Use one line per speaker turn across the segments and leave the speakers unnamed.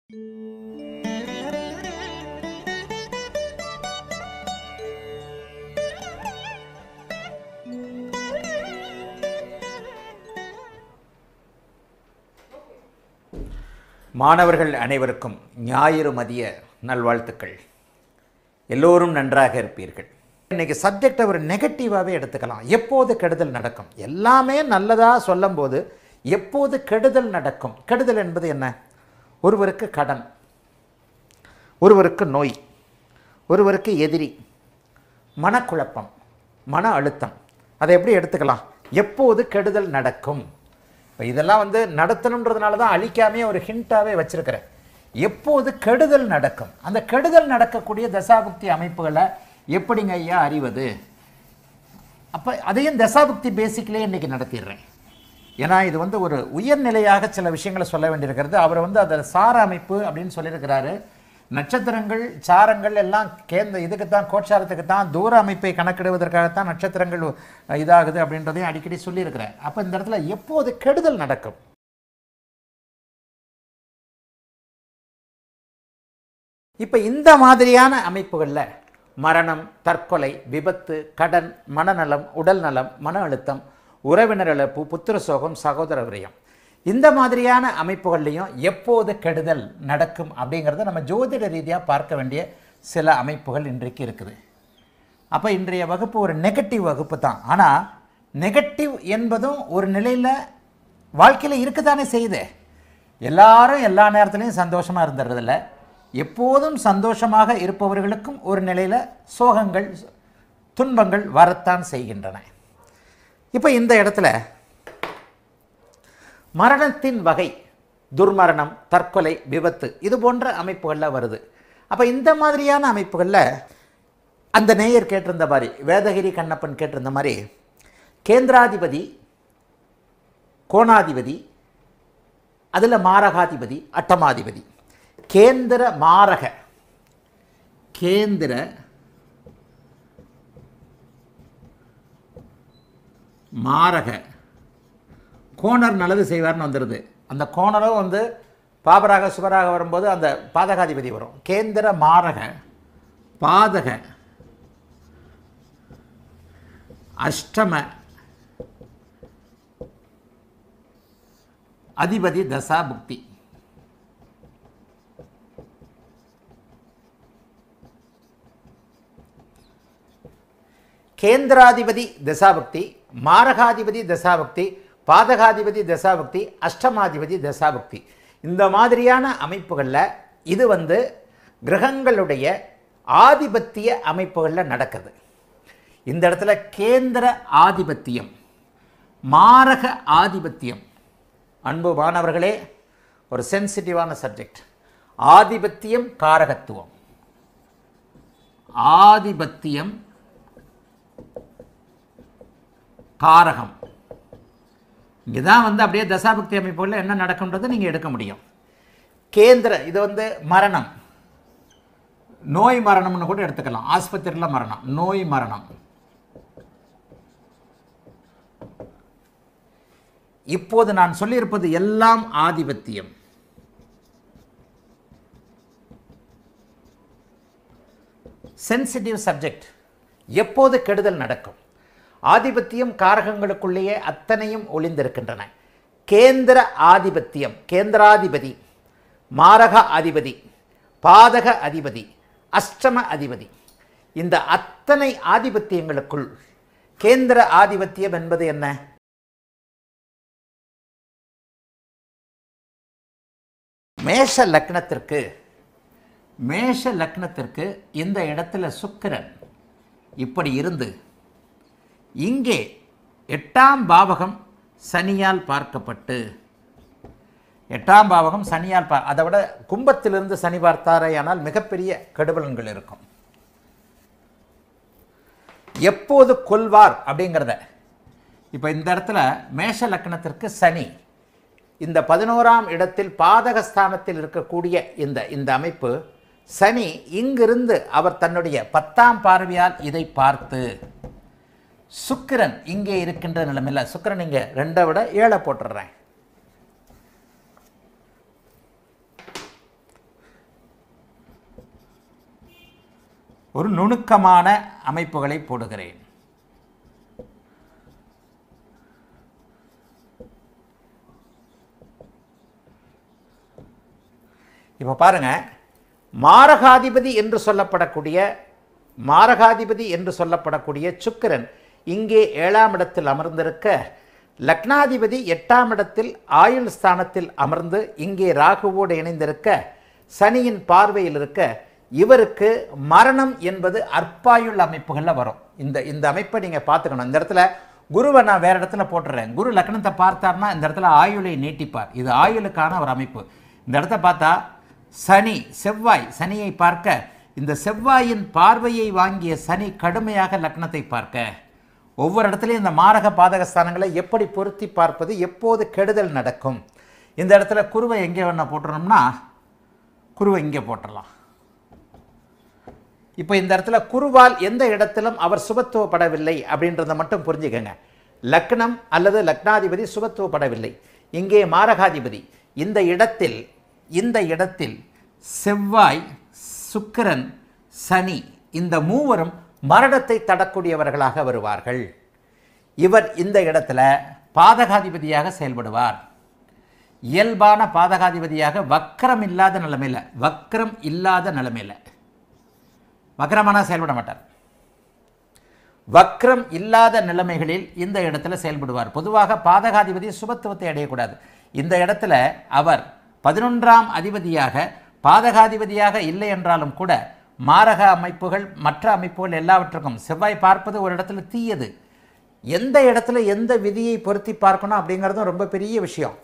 மாணவர்கள் அனைவருக்கும் ஞாயிறு மதிய நல்வாழ்த்துக்கள் எல்லோரும் நன்றாக இருப்பீர்கள் இன்னைக்கு சப்ஜெக்டை ஒரு நெகட்டிவாகவே எடுத்துக்கலாம் எப்போது கெடுதல் நடக்கும் எல்லாமே நல்லதாக சொல்லும்போது எப்போது கெடுதல் நடக்கும் கெடுதல் என்பது என்ன ஒருவருக்கு கடன் ஒருவருக்கு நோய் ஒருவருக்கு எதிரி மனக்குழப்பம் மன அழுத்தம் அதை எப்படி எடுத்துக்கலாம் எப்போது கெடுதல் நடக்கும் இப்போ இதெல்லாம் வந்து நடத்தணுன்றதுனால தான் அழிக்காமே ஒரு ஹிண்ட்டாகவே வச்சிருக்கிறேன் எப்போது கெடுதல் நடக்கும் அந்த கெடுதல் நடக்கக்கூடிய தசாபுக்தி அமைப்புகளை எப்படிங்க ஐயா அறிவது அப்போ அதையும் தசாபுக்தி பேசிக்லேயே இன்றைக்கி நடத்திடுறேன் ஏன்னா இது வந்து ஒரு உயர்நிலையாக சில விஷயங்களை சொல்ல வேண்டியிருக்கிறது அவர் வந்து அதை சார அமைப்பு அப்படின்னு சொல்லியிருக்கிறாரு நட்சத்திரங்கள் சாரங்கள் எல்லாம் கேந்த இதுக்கு தான் கோட்சாரத்துக்கு தான் தூர அமைப்பை கணக்கிடுவதற்காகத்தான் நட்சத்திரங்கள் இதாகுது அப்படின்றதையும் அடிக்கடி சொல்லியிருக்கிறேன் அப்போ இந்த இடத்துல எப்போது கெடுதல் நடக்கும் இப்போ இந்த மாதிரியான அமைப்புகளில் மரணம் தற்கொலை விபத்து கடன் மனநலம் உடல் நலம் மன அழுத்தம் உறவினர் இழப்பு புத்திர சோகம் சகோதர விரயம் இந்த மாதிரியான அமைப்புகள்லையும் எப்போது கெடுதல் நடக்கும் அப்படிங்கிறத நம்ம ஜோதிட ரீதியாக பார்க்க வேண்டிய சில அமைப்புகள் இன்றைக்கு இருக்குது அப்போ இன்றைய வகுப்பு ஒரு நெகட்டிவ் வகுப்பு தான் ஆனால் நெகட்டிவ் என்பதும் ஒரு நிலையில் வாழ்க்கையில் இருக்கத்தானே செய்யுது எல்லாரும் எல்லா நேரத்துலையும் சந்தோஷமாக இருந்துடுறதில்ல எப்போதும் சந்தோஷமாக இருப்பவர்களுக்கும் ஒரு நிலையில் சோகங்கள் துன்பங்கள் வரத்தான் செய்கின்றன இப்போ இந்த இடத்துல மரணத்தின் வகை துர்மரணம் தற்கொலை விபத்து இது போன்ற அமைப்புகளில் வருது அப்போ இந்த மாதிரியான அமைப்புகளில் அந்த நேயர் கேட்டிருந்த மாதிரி வேதகிரி கண்ணப்பன் கேட்டிருந்த மாதிரி கேந்திராதிபதி கோணாதிபதி அதில் மாரகாதிபதி அட்டமாதிபதி கேந்திர மாரக கேந்திர மாரக கோணர் நல்லது செய்வார்னு வந்துடுது அந்த கோணரும் வந்து பாபராக சுபராக வரும்போது அந்த பாதகாதிபதி வரும் கேந்திர மாரக பாதக அஷ்டம அதிபதி தசா புக்தி கேந்திராதிபதி தசாபக்தி மாரகாதிபதி தசாபக்தி பாதகாதிபதி தசாபக்தி அஷ்டமாதிபதி தசாபக்தி இந்த மாதிரியான அமைப்புகளில் இது வந்து கிரகங்களுடைய ஆதிபத்திய அமைப்புகளில் நடக்குது இந்த இடத்துல கேந்திர ஆதிபத்தியம் மாரக ஆதிபத்தியம் அன்பு மாணவர்களே ஒரு சென்சிட்டிவான சப்ஜெக்ட் ஆதிபத்தியம் காரகத்துவம் ஆதிபத்தியம் காரகம் இங்கே தான் வந்து அப்படியே தசாபக்தி அமைப்புகளில் என்ன நடக்கும்ன்றதை நீங்கள் எடுக்க முடியும் கேந்திர இது வந்து மரணம் நோய் மரணம்னு கூட எடுத்துக்கலாம் ஆஸ்பத்திரியில் மரணம் நோய் மரணம் இப்போது நான் சொல்லியிருப்பது எல்லாம் ஆதிபத்தியம் சென்சிட்டிவ் சப்ஜெக்ட் எப்போது கெடுதல் நடக்கும் ஆதிபத்தியம் காரகங்களுக்குள்ளேயே அத்தனையும் ஒளிந்திருக்கின்றன கேந்திர ஆதிபத்தியம் கேந்திராதிபதி மாரக அதிபதி பாதக அதிபதி அஷ்டம அதிபதி இந்த அத்தனை ஆதிபத்தியங்களுக்குள் கேந்திர ஆதிபத்தியம் என்பது என்ன மேஷ லக்னத்திற்கு மேஷ லக்னத்திற்கு இந்த இடத்துல சுக்கிரன் இப்படி இருந்து இங்கே எட்டாம் பாவகம் சனியால் பார்க்கப்பட்டு எட்டாம் பாவகம் சனியால் பா அதை விட கும்பத்திலிருந்து சனி பார்த்தாரேயானால் மிகப்பெரிய கெடுபலன்கள் இருக்கும் எப்போது கொல்வார் அப்படிங்கிறத இப்போ இந்த இடத்துல மேஷ லக்னத்திற்கு சனி இந்த பதினோராம் இடத்தில் பாதகஸ்தானத்தில் இருக்கக்கூடிய இந்த இந்த அமைப்பு சனி இங்கிருந்து அவர் தன்னுடைய பத்தாம் பார்வையால் இதை பார்த்து சுக்கிரன் இங்கே இருக்கின்ற நிலைமையில் சுக்கிரன் இங்கே ரெண்டை விட ஏழை போட்டுடுறேன் ஒரு நுணுக்கமான அமைப்புகளை போடுகிறேன் இப்போ பாருங்க மாரகாதிபதி என்று சொல்லப்படக்கூடிய மாரகாதிபதி என்று சொல்லப்படக்கூடிய சுக்கிரன் இங்கே ஏழாம் இடத்தில் அமர்ந்திருக்க லக்னாதிபதி எட்டாம் இடத்தில் ஆயுள் ஸ்தானத்தில் அமர்ந்து இங்கே ராகுவோடு இணைந்திருக்க சனியின் பார்வையில் இருக்க இவருக்கு மரணம் என்பது அற்பாயுள் அமைப்புகளில் வரும் இந்த இந்த அமைப்பை நீங்கள் பார்த்துக்கணும் இந்த இடத்துல குருவை நான் வேற இடத்துல போட்டுறேன் குரு லக்னத்தை பார்த்தார்னா இந்த இடத்துல ஆயுளை நீட்டிப்பார் இது ஆயுளுக்கான ஒரு அமைப்பு இந்த இடத்த பார்த்தா சனி செவ்வாய் சனியை பார்க்க இந்த செவ்வாயின் பார்வையை வாங்கிய சனி கடுமையாக லக்னத்தை பார்க்க ஒவ்வொரு இடத்துலையும் இந்த மாரக பாதக ஸ்தானங்களை எப்படி பொருத்தி பார்ப்பது எப்போது கெடுதல் நடக்கும் இந்த இடத்துல குருவை எங்கே வேணா போட்டுறோம்னா குருவை இங்கே போட்டுடலாம் இப்போ இந்த இடத்துல குருவால் எந்த இடத்திலும் அவர் சுபத்துவப்படவில்லை அப்படின்றத மட்டும் புரிஞ்சுக்கங்க லக்னம் அல்லது லக்னாதிபதி சுபத்துவப்படவில்லை இங்கே மாரகாதிபதி இந்த இடத்தில் இந்த இடத்தில் செவ்வாய் சுக்கிரன் சனி இந்த மூவரும் மரணத்தை தடக்கூடியவர்களாக வருவார்கள் இவர் இந்த இடத்துல பாதகாதிபதியாக செயல்படுவார் இயல்பான பாதகாதிபதியாக வக்கரம் இல்லாத நிலைமையில் வக்கரம் இல்லாத நிலைமையில் வக்கரமானா செயல்பட மாட்டார் வக்ரம் இல்லாத நிலைமைகளில் இந்த இடத்துல செயல்படுவார் பொதுவாக பாதகாதிபதி சுபத்துவத்தை அடையக்கூடாது இந்த இடத்துல அவர் பதினொன்றாம் அதிபதியாக பாதகாதிபதியாக இல்லை என்றாலும் கூட மாரக அமைப்புகள் மற்ற அமைப்புகள் எல்லாவற்றுக்கும் செவ்வாய் பார்ப்பது ஒரு இடத்துல தீயது எந்த இடத்துல எந்த விதியை பொருத்தி பார்க்கணும் அப்படிங்கிறதும் ரொம்ப பெரிய விஷயம்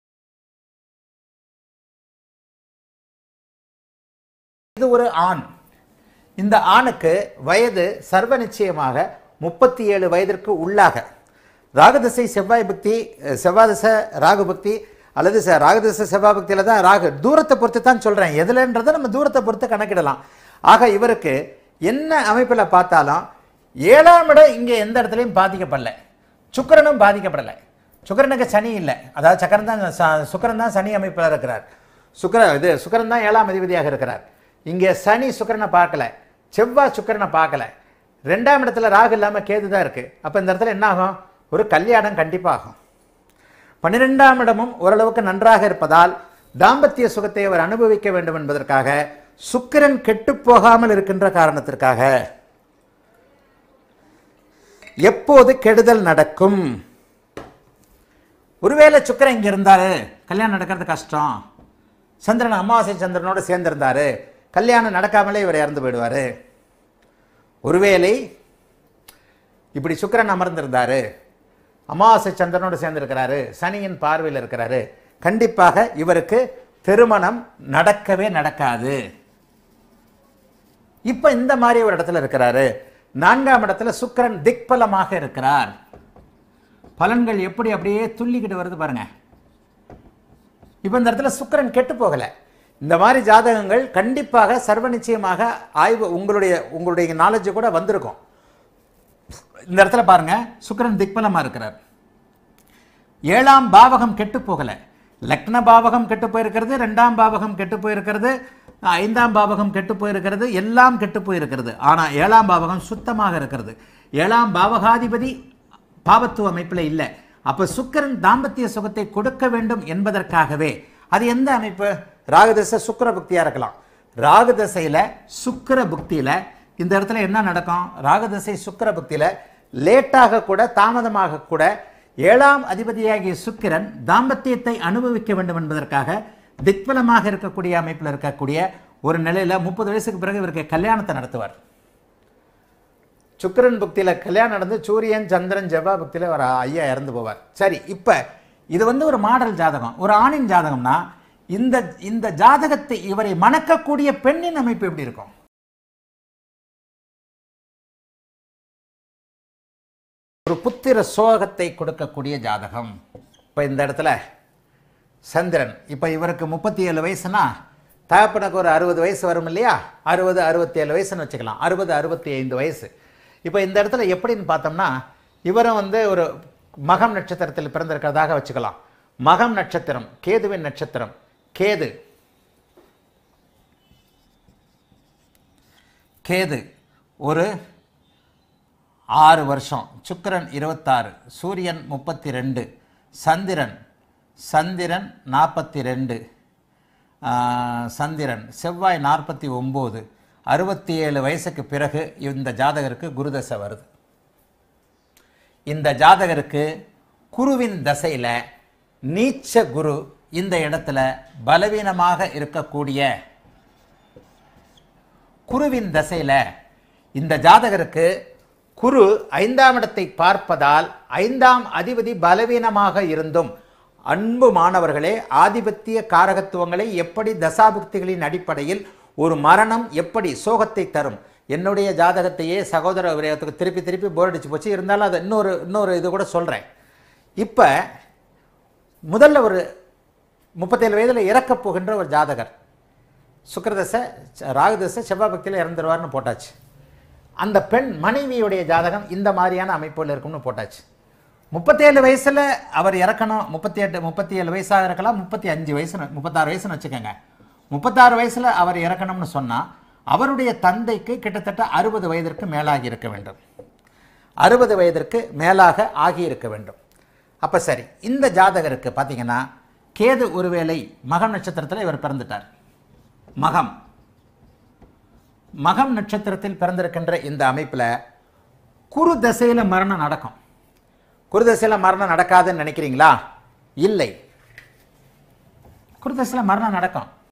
இது ஒரு ஆண் இந்த ஆணுக்கு வயது சர்வ நிச்சயமாக முப்பத்தி ஏழு வயதிற்கு உள்ளாக ராகதிசை செவ்வாய் பக்தி அஹ், செவ்வாய் திசை ராகு பக்தி அல்லது ச ராகதிசை செவ்வாய் பக்தியில் தான் ராகு தூரத்தை பொறுத்து தான் சொல்கிறேன் எதுலன்றதை நம்ம தூரத்தை பொறுத்து கணக்கிடலாம் ஆக இவருக்கு என்ன அமைப்பில் பார்த்தாலும் ஏழாம் இடம் இங்கே எந்த இடத்துலையும் பாதிக்கப்படல சுக்கிரனும் பாதிக்கப்படலை சுக்கிரனுக்கு சனி இல்லை அதாவது சக்கரன் தான் ச- சுக்கிரன் தான் சனி அமைப்பில் இருக்கிறார் சுக்கிர இது சுக்கிரன் தான் ஏழாம் அதிபதியாக இருக்கிறார் இங்கே சனி சுக்கிரனை பார்க்கல செவ்வாய் சுக்கிரனை பார்க்கல ரெண்டாம் இடத்துல ராகு இல்லாமல் கேது தான் இருக்குது அப்போ இந்த இடத்துல என்ன ஆகும் ஒரு கல்யாணம் கண்டிப்பாக ஆகும் பன்னிரெண்டாம் இடமும் ஓரளவுக்கு நன்றாக இருப்பதால் தாம்பத்திய சுகத்தை அவர் அனுபவிக்க வேண்டும் என்பதற்காக சுக்கிரன் கெட்டுப் போகாமல் இருக்கின்ற காரணத்திற்காக எப்போது கெடுதல் நடக்கும் ஒருவேளை சுக்கிரன் இங்க இருந்தாரு கல்யாணம் நடக்கிறது கஷ்டம் சந்திரன் அமாவாசை சந்திரனோட சேர்ந்திருந்தாரு கல்யாணம் நடக்காமலே இவர் இறந்து போயிடுவாரு ஒருவேளை இப்படி சுக்கிரன் அமர்ந்திருந்தாரு அமாவாசை சந்திரனோடு சேர்ந்திருக்கிறாரு சனியின் பார்வையில் இருக்கிறாரு கண்டிப்பாக இவருக்கு திருமணம் நடக்கவே நடக்காது இப்ப இந்த மாதிரி ஒரு இடத்துல இருக்கிறாரு நான்காம் இடத்துல சுக்கிரன் திக்பலமாக இருக்கிறார் பலன்கள் எப்படி அப்படியே துள்ளிக்கிட்டு வருது பாருங்க இப்போ இந்த இடத்துல சுக்கிரன் கெட்டு போகல இந்த மாதிரி ஜாதகங்கள் கண்டிப்பாக சர்வ நிச்சயமாக ஆய்வு உங்களுடைய உங்களுடைய நாலேஜ் கூட வந்திருக்கும் இந்த இடத்துல பாருங்க சுக்கிரன் திக்பலமா இருக்கிறார் ஏழாம் பாவகம் கெட்டு போகல லக்ன பாவகம் கெட்டு போயிருக்கிறது ரெண்டாம் பாவகம் கெட்டு போயிருக்கிறது ஐந்தாம் பாவகம் கெட்டு போயிருக்கிறது எல்லாம் கெட்டு போயிருக்கிறது ஆனா ஏழாம் பாவகம் சுத்தமாக இருக்கிறது ஏழாம் பாவகாதிபதி பாவத்துவ அமைப்பில் இல்லை அப்ப சுக்கிரன் தாம்பத்திய சுகத்தை கொடுக்க வேண்டும் என்பதற்காகவே அது எந்த அமைப்பு ராகதசை சுக்கிர புக்தியா இருக்கலாம் ராகதசையில சுக்கிர புக்தியில இந்த இடத்துல என்ன நடக்கும் ராகதசை சுக்கிர புக்தியில லேட்டாக கூட தாமதமாக கூட ஏழாம் அதிபதியாகிய சுக்கிரன் தாம்பத்தியத்தை அனுபவிக்க வேண்டும் என்பதற்காக திக்பலமாக இருக்கக்கூடிய அமைப்பில் இருக்கக்கூடிய ஒரு நிலையில முப்பது வயசுக்கு பிறகு இவருக்கு கல்யாணத்தை நடத்துவார் சுக்கிரன் புக்தியில் கல்யாணம் நடந்து சூரியன் சந்திரன் செவ்வாய் புக்தியில் ஒரு ஐயா இறந்து போவார் சரி இப்போ இது வந்து ஒரு மாடல் ஜாதகம் ஒரு ஆணின் ஜாதகம்னா இந்த இந்த ஜாதகத்தை இவரை மணக்கக்கூடிய பெண்ணின் அமைப்பு எப்படி இருக்கும் ஒரு புத்திர சோகத்தை கொடுக்கக்கூடிய ஜாதகம் இப்போ இந்த இடத்துல சந்திரன் இப்போ இவருக்கு முப்பத்தி ஏழு வயசுனா தகப்பனுக்கு ஒரு அறுபது வயசு வரும் இல்லையா அறுபது அறுபத்தி ஏழு வயசுன்னு வச்சுக்கலாம் அறுபது அறுபத்தி ஐந்து வயசு இப்போ இந்த இடத்துல எப்படின்னு பார்த்தோம்னா இவரும் வந்து ஒரு மகம் நட்சத்திரத்தில் பிறந்திருக்கிறதாக வச்சுக்கலாம் மகம் நட்சத்திரம் கேதுவின் நட்சத்திரம் கேது கேது ஒரு ஆறு வருஷம் சுக்கிரன் இருபத்தாறு சூரியன் முப்பத்தி ரெண்டு சந்திரன் சந்திரன் நாற்பத்தி ரெண்டு சந்திரன் செவ்வாய் நாற்பத்தி ஒம்பது அறுபத்தி ஏழு வயசுக்கு பிறகு இந்த ஜாதகருக்கு குருதசை வருது இந்த ஜாதகருக்கு குருவின் தசையில் நீச்ச குரு இந்த இடத்துல பலவீனமாக இருக்கக்கூடிய குருவின் தசையில் இந்த ஜாதகருக்கு குரு ஐந்தாம் இடத்தை பார்ப்பதால் ஐந்தாம் அதிபதி பலவீனமாக இருந்தும் அன்பு மாணவர்களே ஆதிபத்திய காரகத்துவங்களை எப்படி தசாபுக்திகளின் அடிப்படையில் ஒரு மரணம் எப்படி சோகத்தை தரும் என்னுடைய ஜாதகத்தையே சகோதர விரயத்துக்கு திருப்பி திருப்பி போர் அடிச்சு போச்சு இருந்தாலும் அதை இன்னொரு இன்னொரு இது கூட சொல்கிறேன் இப்போ முதல்ல ஒரு முப்பத்தேழு வயதில் இறக்கப் போகின்ற ஒரு ஜாதகர் சுக்கிரதசை ராகுதசை செவ்வாய் பக்தியில் இறந்துருவார்னு போட்டாச்சு அந்த பெண் மனைவியுடைய ஜாதகம் இந்த மாதிரியான அமைப்புகள் இருக்கும்னு போட்டாச்சு முப்பத்தேழு வயசில் அவர் இறக்கணும் முப்பத்தி எட்டு முப்பத்தி ஏழு வயசாக இருக்கலாம் முப்பத்தி அஞ்சு வயசு முப்பத்தாறு வயசுன்னு வச்சுக்கோங்க முப்பத்தாறு வயசில் அவர் இறக்கணும்னு சொன்னால் அவருடைய தந்தைக்கு கிட்டத்தட்ட அறுபது வயதிற்கு மேலாகி இருக்க வேண்டும் அறுபது வயதிற்கு மேலாக ஆகியிருக்க வேண்டும் அப்போ சரி இந்த ஜாதகருக்கு பார்த்தீங்கன்னா கேது ஒருவேளை மகம் நட்சத்திரத்தில் இவர் பிறந்துட்டார் மகம் மகம் நட்சத்திரத்தில் பிறந்திருக்கின்ற இந்த அமைப்பில் குரு தசையில் மரணம் நடக்கும் குரு தசையில் மரணம் நடக்காதுன்னு நினைக்கிறீங்களா இல்லை குரு தசையில் மரணம் நடக்கும்